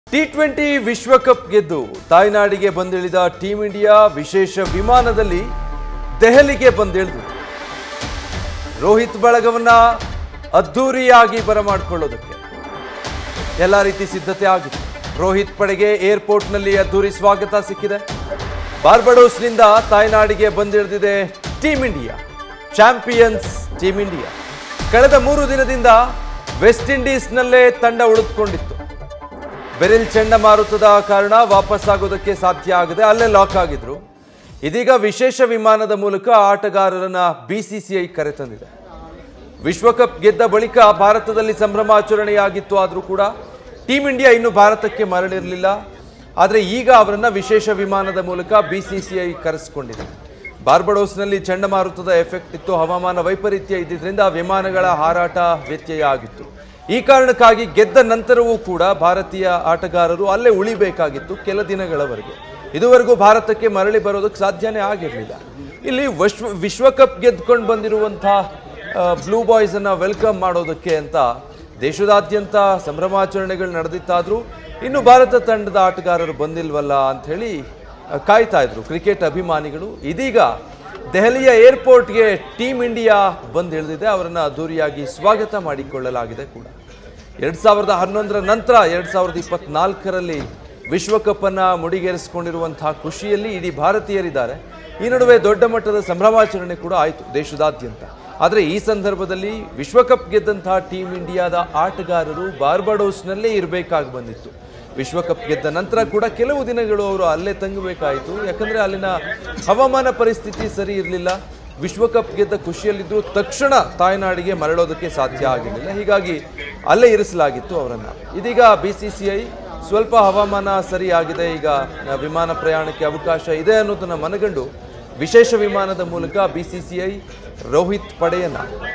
T twenty ವಿಶ್ವಕಪ್ ಗೆದ್ದು ತಾಯ್ನಾಡಿಗೆ ಬಂದಿಳಿದ team India ವಿಶೇಷ ವಿಮಾನದಲ್ಲಿ ದೆಹಲಿಗೆ ಬಂದಿಳಿದು ರೋಹಿತ್ ಬಳಗವನ್ನ ಅದ್ಧೂರಿಯಾಗಿ ಬರಮಾಡಿಕೊಳ್ಳೋದಕ್ಕೆ ಎಲ್ಲ ರೀತಿ ಸಿದ್ಧತೆ ಆಗಿತ್ತು ರೋಹಿತ್ ಪಡೆಗೆ ಏರ್ಪೋರ್ಟ್ನಲ್ಲಿ ಅದ್ಧೂರಿ ಸ್ವಾಗತ ಸಿಕ್ಕಿದೆ ಬಾರ್ಬಡೋಸ್ನಿಂದ ತಾಯ್ನಾಡಿಗೆ ಬಂದಿಳಿದಿದೆ team India champions team India ಕಳೆದ ಮೂರು ದಿನದಿಂದ ವೆಸ್ಟ್ ಇಂಡೀಸ್ನಲ್ಲೇ ತಂಡ ಉಳಿದುಕೊಂಡಿತ್ತು ಬೆರಿಲ್ ಚಂಡಮಾರುತದ ಕಾರಣ ವಾಪಸ್ ಆಗೋದಕ್ಕೆ ಸಾಧ್ಯ ಆಗದೆ ಅಲ್ಲೇ ಲಾಕ್ ಆಗಿದ್ರು ಇದೀಗ ವಿಶೇಷ ವಿಮಾನದ ಮೂಲಕ ಆಟಗಾರರನ್ನ ಬಿಸಿಸಿಐ ಕರೆತಂದಿದೆ ವಿಶ್ವಕಪ್ ಗೆದ್ದ ಬಳಿಕ ಭಾರತದಲ್ಲಿ ಸಂಭ್ರಮಾಚರಣೆಯಾಗಿತ್ತು ಆದರೂ ಕೂಡ ಟೀಂ ಇಂಡಿಯಾ ಇನ್ನು ಭಾರತಕ್ಕೆ ಮರಳಿರಲಿಲ್ಲ ಆದರೆ ಈಗ ಅವರನ್ನ ವಿಶೇಷ ವಿಮಾನದ ಮೂಲಕ ಬಿಸಿಸಿಐ ಕರೆಸಿಕೊಂಡಿದೆ ಬಾರ್ಬಡೋಸ್ನಲ್ಲಿ ಚಂಡಮಾರುತದ ಎಫೆಕ್ಟ್ ಇತ್ತು ಹವಾಮಾನ ವೈಪರೀತ್ಯ ಇದ್ದಿದ್ರಿಂದ ವಿಮಾನಗಳ ಹಾರಾಟ ವ್ಯತ್ಯಯ ಆಗಿತ್ತು ಈ ಕಾರಣಕ್ಕಾಗಿ ಗೆದ್ದ ನಂತರವೂ ಕೂಡ ಭಾರತೀಯ ಆಟಗಾರರು ಅಲ್ಲೇ ಉಳಿಬೇಕಾಗಿತ್ತು ಕೆಲ ದಿನಗಳವರೆಗೆ ಇದುವರೆಗೂ ಭಾರತಕ್ಕೆ ಮರಳಿ ಬರೋದಕ್ಕೆ ಸಾಧ್ಯನೇ ಆಗಿರಲಿಲ್ಲ ಇಲ್ಲಿ ವಿಶ್ವ ವಿಶ್ವಕಪ್ ಗೆದ್ಕೊಂಡು ಬಂದಿರುವಂತಹ ಬ್ಲೂ ಬಾಯ್ಸ್ ಅನ್ನ ವೆಲ್ಕಮ್ ಮಾಡೋದಕ್ಕೆ ಅಂತ ದೇಶದಾದ್ಯಂತ ಸಂಭ್ರಮಾಚರಣೆಗಳು ನಡೆದಿತ್ತಾದ್ರೂ ಇನ್ನು ಭಾರತ ತಂಡದ ಆಟಗಾರರು ಬಂದಿಲ್ವಲ್ಲ ಅಂತ ಹೇಳಿ ಆ, ಕಾಯ್ತಾ ಇದ್ರು ಕ್ರಿಕೆಟ್ ಅಭಿಮಾನಿಗಳು ಇದೀಗ ದೆಹಲಿಯ ಏರ್ಪೋರ್ಟ್ಗೆ ಟೀಮ್ ಇಂಡಿಯಾ ಬಂದು ಇಳಿದಿದೆ ಅವರನ್ನ ಅದ್ದೂರಿಯಾಗಿ ಸ್ವಾಗತ ಮಾಡಿಕೊಳ್ಳಲಾಗಿದೆ ಕೂಡ ಎರಡ್ ಸಾವಿರದ ಹನ್ನೊಂದರ ನಂತರ ಎರಡ್ ಸಾವಿರದ ಇಪ್ಪತ್ನಾಲ್ಕರಲ್ಲಿ ವಿಶ್ವಕಪ್ ಅನ್ನ ಮುಡಿಗೇರಿಸಿಕೊಂಡಿರುವಂತಹ ಖುಷಿಯಲ್ಲಿ ಇಡೀ ಭಾರತೀಯರಿದ್ದಾರೆ ಈ ನಡುವೆ ದೊಡ್ಡ ಮಟ್ಟದ ಸಂಭ್ರಮಾಚರಣೆ ಕೂಡ ಆಯಿತು ದೇಶದಾದ್ಯಂತ ಆದರೆ ಈ ಸಂದರ್ಭದಲ್ಲಿ ವಿಶ್ವಕಪ್ ಗೆದ್ದಂತಹ ಟೀಮ್ ಇಂಡಿಯಾದ ಆಟಗಾರರು ಬಾರ್ಬಡೋಸ್ನಲ್ಲೇ ಇರಬೇಕಾಗಿ ಬಂದಿತ್ತು ವಿಶ್ವಕಪ್ ಗೆದ್ದ ನಂತರ ಕೂಡ ಕೆಲವು ದಿನಗಳು ಅವರು ಅಲ್ಲೇ ತಂಗಬೇಕಾಯಿತು ಯಾಕಂದ್ರೆ ಅಲ್ಲಿನ ಹವಾಮಾನ ಪರಿಸ್ಥಿತಿ ಸರಿ ಇರಲಿಲ್ಲ ವಿಶ್ವಕಪ್ ಗೆದ್ದ ಖುಷಿಯಲ್ಲಿದ್ದರೂ ತಕ್ಷಣ ತಾಯ್ನಾಡಿಗೆ ಮರಳೋದಕ್ಕೆ ಸಾಧ್ಯ ಆಗಿರಲಿಲ್ಲ ಹೀಗಾಗಿ ಅಲ್ಲೇ ಇರಿಸಲಾಗಿತ್ತು ಅವರನ್ನ ಇದೀಗ ಬಿ ಸಿ ಸಿ ಐ ಸ್ವಲ್ಪ ಹವಾಮಾನ ಸರಿ ಆಗಿದೆ ಈಗ ಆ, ವಿಮಾನ ಪ್ರಯಾಣಕ್ಕೆ ಅವಕಾಶ ಇದೆ ಅನ್ನೋದನ್ನ ಮನಗಂಡು ವಿಶೇಷ ವಿಮಾನದ ಮೂಲಕ B C C I Rohit ಪಡೆಯನ್ನ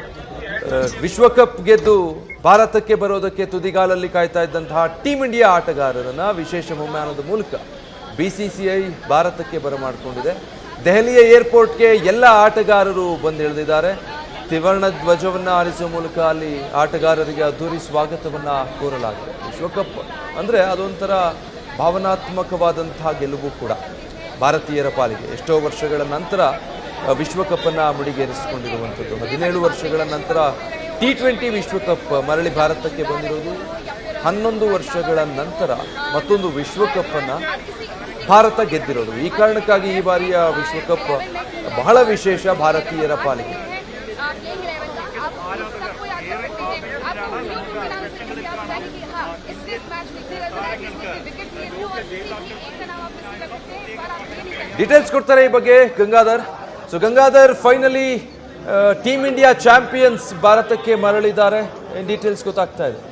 ಆ, ವಿಶ್ವಕಪ್ ಗೆದ್ದು ಭಾರತಕ್ಕೆ ಬರೋದಕ್ಕೆ ತುದಿಗಾಲಲ್ಲಿ ಕಾಯ್ತಾ ಇದ್ದಂತಹ ಟೀಮ್ ಇಂಡಿಯಾ ಆಟಗಾರರನ್ನ ವಿಶೇಷ ವಿಮಾನದ ಮೂಲಕ ಬಿಸಿಸಿಐ ಭಾರತಕ್ಕೆ ಬರಮಾಡಿಕೊಂಡಿದೆ ದೆಹಲಿಯ ಏರ್ಪೋರ್ಟ್ಗೆ ಎಲ್ಲ ಆಟಗಾರರು ಬಂದಿಳಿದಿದ್ದಾರೆ ತ್ರಿವರ್ಣ ಧ್ವಜವನ್ನ ಹಾರಿಸುವ ಮೂಲಕ ಅಲ್ಲಿ ಆಟಗಾರರಿಗೆ ಅದ್ದೂರಿ ಸ್ವಾಗತವನ್ನ ಕೋರಲಾಗಿದೆ ವಿಶ್ವಕಪ್ ಅಂದ್ರೆ ಅದೊಂಥರ ಭಾವನಾತ್ಮಕವಾದಂತಹ ಗೆಲುವು ಕೂಡ ಭಾರತೀಯರ ಪಾಲಿಗೆ ಎಷ್ಟೋ ವರ್ಷಗಳ ನಂತರ ಆ, ವಿಶ್ವಕಪ್ಪನ್ನು ಮುಡಿಗೇರಿಸಿಕೊಂಡಿರುವಂಥದ್ದು ಹದಿನೇಳು ವರ್ಷಗಳ ನಂತರ ಟಿ ಟ್ವೆಂಟಿ ವಿಶ್ವಕಪ್ ಮರಳಿ ಭಾರತಕ್ಕೆ ಬಂದಿರೋದು ಹನ್ನೊಂದು ವರ್ಷಗಳ ನಂತರ ಮತ್ತೊಂದು ವಿಶ್ವಕಪ್ಪನ್ನು ಭಾರತ ಗೆದ್ದಿರೋದು ಈ ಕಾರಣಕ್ಕಾಗಿ ಈ ಬಾರಿಯ ವಿಶ್ವಕಪ್ ಬಹಳ ವಿಶೇಷ ಭಾರತೀಯರ ಪಾಲಿಗೆ आ, यही रहेगा आप सबको याद कर सकते हैं आप उम्मीद को बना सकते हैं कि आप पहले कि हाँ इस टेस्ट मैच में इतने रन बनाए जिसमें विकेट लिए थे और किसी भी एक का नाम आप मिस कर सकते हैं पर आप ये नहीं कर सकते ಡೀಟೇಲ್ಸ್ ಕೊಡ್ತಾರೆ ಈ ಬಗ್ಗೆ Gangadhar so Gangadhar finally team India champions ಭಾರತಕ್ಕೆ ಮರಳಿದ್ದಾರೆ ಡೀಟೇಲ್ಸ್ ಗೊತ್ತಾಗ್ತಾ ಇದೆ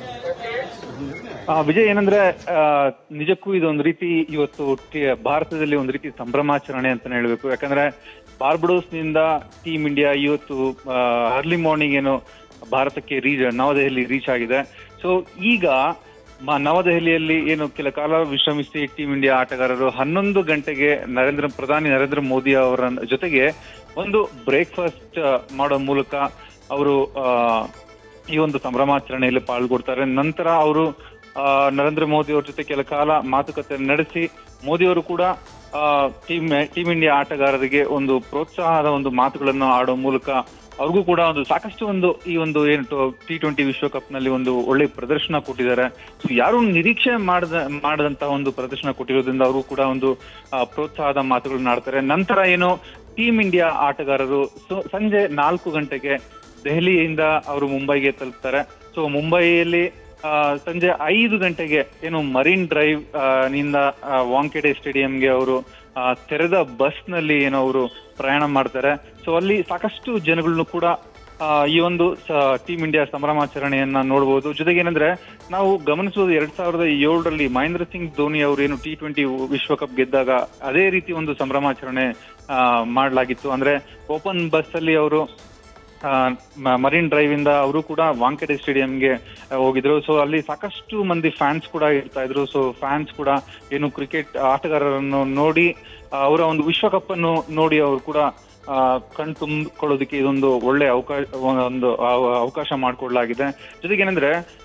ಆ, ವಿಜಯ್ ಏನಂದ್ರೆ ಆ, ನಿಜಕ್ಕೂ ಇದೊಂದು ರೀತಿ ಇವತ್ತು ಟಿ- ಭಾರತದಲ್ಲಿ ಒಂದು ರೀತಿ ಸಂಭ್ರಮಾಚರಣೆ ಅಂತಾನೆ ಹೇಳ್ಬೇಕು ಯಾಕಂದ್ರೆ ಬಾರ್ಬಡೋಸ್ ನಿಂದ ಟೀಮ್ ಇಂಡಿಯಾ ಇವತ್ತು ಅರ್ಲಿ ಮಾರ್ನಿಂಗ್ ಏನು ಭಾರತಕ್ಕೆ ರೀಚ್ ನವದೆಹಲಿ ರೀಚ್ ಆಗಿದೆ ಸೊ ಈಗ ಮ- ನವದೆಹಲಿಯಲ್ಲಿ ಏನು ಕೆಲ ಕಾಲ ವಿಶ್ರಮಿಸಿ ಟೀಮ್ ಇಂಡಿಯಾ ಆಟಗಾರರು ಹನ್ನೊಂದು ಗಂಟೆಗೆ ನರೇಂದ್ರ ಪ್ರಧಾನಿ ನರೇಂದ್ರ ಮೋದಿ ಅವರ ಜೊತೆಗೆ ಒಂದು ಬ್ರೇಕ್ಫಾಸ್ಟ್ ಮಾಡೋ ಮೂಲಕ ಅವರು ಆ, ಈ ಒಂದು ಸಂಭ್ರಮಾಚರಣೆಯಲ್ಲಿ ಪಾಲ್ಗೊಳ್ತಾರೆ ನಂತರ ಅವರು ಆ, ನರೇಂದ್ರ ಮೋದಿ ಅವ್ರ ಜೊತೆ ಕೆಲ ಕಾಲ ಮಾತುಕತೆ ನಡೆಸಿ ಮೋದಿ ಅವರು ಕೂಡ ಟೀಮ್ ಟೀಮ್ ಇಂಡಿಯಾ ಆಟಗಾರರಿಗೆ ಒಂದು ಪ್ರೋತ್ಸಾಹದ ಒಂದು ಮಾತುಗಳನ್ನು ಆಡೋ ಮೂಲಕ ಅವ್ರಿಗೂ ಕೂಡ ಒಂದು ಸಾಕಷ್ಟು ಒಂದು ಈ ಒಂದು ಏನು ಟಿ ಟ್ವೆಂಟಿ ವಿಶ್ವಕಪ್ ನಲ್ಲಿ ಒಂದು ಒಳ್ಳೆ ಪ್ರದರ್ಶನ ಕೊಟ್ಟಿದ್ದಾರೆ ಸೊ ಯಾರು ನಿರೀಕ್ಷೆ ಮಾಡದ ಮಾಡದಂತಹ ಒಂದು ಪ್ರದರ್ಶನ ಕೊಟ್ಟಿರೋದ್ರಿಂದ ಅವರು ಕೂಡ ಒಂದು ಆ, ಪ್ರೋತ್ಸಾಹದ ಮಾತುಗಳನ್ನ ಆಡ್ತಾರೆ ನಂತರ ಏನು ಟೀಮ್ ಇಂಡಿಯಾ ಆಟಗಾರರು ಸೊ ಸಂಜೆ ನಾಲ್ಕು ಗಂಟೆಗೆ ದೆಹಲಿಯಿಂದ ಅವರು ಮುಂಬೈಗೆ ತಲುಪ್ತಾರೆ ಸೊ ಮುಂಬೈಯಲ್ಲಿ ಆ, ಸಂಜೆ ಐದು ಗಂಟೆಗೆ ಏನು ಮರೀನ್ ಡ್ರೈವ್ ಆ, ನಿಂದ ಆ, ವಾಂಖೆಡೆ ಸ್ಟೇಡಿಯಂಗೆ ಅವರು ಆ, ತೆರೆದ ಬಸ್ ನಲ್ಲಿ ಏನೋ ಅವರು ಪ್ರಯಾಣ ಮಾಡ್ತಾರೆ ಸೊ ಅಲ್ಲಿ ಸಾಕಷ್ಟು ಜನಗಳನ್ನು ಕೂಡ ಆ, ಈ ಒಂದು ಟೀಮ್ ಇಂಡಿಯಾ ಸಂಭ್ರಮಾಚರಣೆಯನ್ನ ನೋಡಬಹುದು ಜೊತೆಗೆ ಏನಂದ್ರೆ ನಾವು ಗಮನಿಸುವುದು ಎರಡ್ ಸಾವಿರದ ಏಳರಲ್ಲಿ ಮಹೇಂದ್ರ ಸಿಂಗ್ ಧೋನಿ ಅವರು ಏನು ಟಿ ಟ್ವೆಂಟಿ ವಿಶ್ವಕಪ್ ಗೆದ್ದಾಗ ಅದೇ ರೀತಿ ಒಂದು ಸಂಭ್ರಮಾಚರಣೆ ಆ, ಮಾಡಲಾಗಿತ್ತು ಅಂದ್ರೆ ಓಪನ್ ಬಸ್ ಅಲ್ಲಿ ಅವರು ಆ, ಮ- ಮರೀನ್ ಡ್ರೈವ್ ಇಂದ ಅವರು ಕೂಡ ವಾಂಕೆಡೆ ಸ್ಟೇಡಿಯಂಗೆ ಹೋಗಿದ್ರು ಸೊ ಅಲ್ಲಿ ಸಾಕಷ್ಟು ಮಂದಿ ಫ್ಯಾನ್ಸ್ ಕೂಡ ಇರ್ತಾ ಇದ್ರು ಸೊ ಫ್ಯಾನ್ಸ್ ಕೂಡ ಏನು ಕ್ರಿಕೆಟ್ ಆಟಗಾರರನ್ನು ನೋಡಿ ಆ, ಅವರ ಒಂದು ವಿಶ್ವಕಪ್ ಅನ್ನು ನೋಡಿ ಅವರು ಕೂಡ ಆ, ಕಣ್ ತುಂಬಿಕೊಳ್ಳೋದಕ್ಕೆ ಇದೊಂದು ಒಳ್ಳೆ ಅವಕಾಶ ಒಂದು ಅವ- ಅವಕಾಶ ಮಾಡಿಕೊಡ್ಲಾಗಿದೆ ಜೊತೆಗೆ ಏನಂದ್ರೆ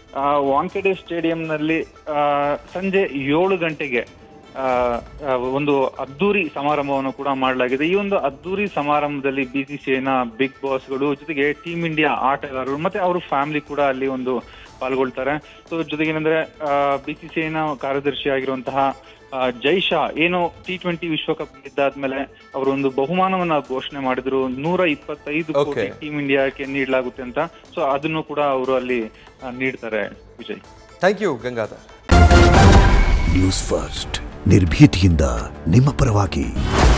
ಆ, ವಾಂಖೆಡೆ ಸ್ಟೇಡಿಯಂನಲ್ಲಿ ಆ, ಸಂಜೆ ಏಳು ಗಂಟೆಗೆ ಆ, ಆ, ಒಂದು ಅದ್ದೂರಿ ಸಮಾರಂಭವನ್ನು ಕೂಡ ಮಾಡಲಾಗಿದೆ ಈ ಒಂದು ಅದ್ದೂರಿ ಸಮಾರಂಭದಲ್ಲಿ ಬಿಸಿಸಿಐನ ಬಿಗ್ ಬಾಸ್ಗಳು ಜೊತೆಗೆ ಟೀಮ್ ಇಂಡಿಯಾ ಆಟಗಾರರು ಮತ್ತೆ ಅವ್ರ ಫ್ಯಾಮಿಲಿ ಕೂಡ ಅಲ್ಲಿ ಒಂದು ಪಾಲ್ಗೊಳ್ತಾರೆ ಸೊ ಜೊತೆಗೆ ಏನಂದ್ರೆ ಬಿಸಿಸಿಐನ ಕಾರ್ಯದರ್ಶಿ ಆಗಿರುವಂತಹ ಆ, ಜೈ ಶಾ ಏನು ಟಿ ಟ್ವೆಂಟಿ ವಿಶ್ವಕಪ್ ಗೆದ್ದಾದ್ಮೇಲೆ ಅವರು ಒಂದು ಬಹುಮಾನವನ್ನ ಘೋಷಣೆ ಮಾಡಿದ್ರು ನೂರ ಇಪ್ಪತ್ತೈದು ಕೋಟಿ Okay. ಟೀಮ್ ಇಂಡಿಯಾಕ್ಕೆ ನೀಡಲಾಗುತ್ತೆ ಅಂತ ಸೊ ಅದನ್ನು ಕೂಡ ಅವರು ಅಲ್ಲಿ ಆ, ನೀಡ್ತಾರೆ Vijay thank you Gangadhar news first ನಿರ್ಭೀತಿಯಿಂದ ನಿಮ್ಮ ಪರವಾಗಿ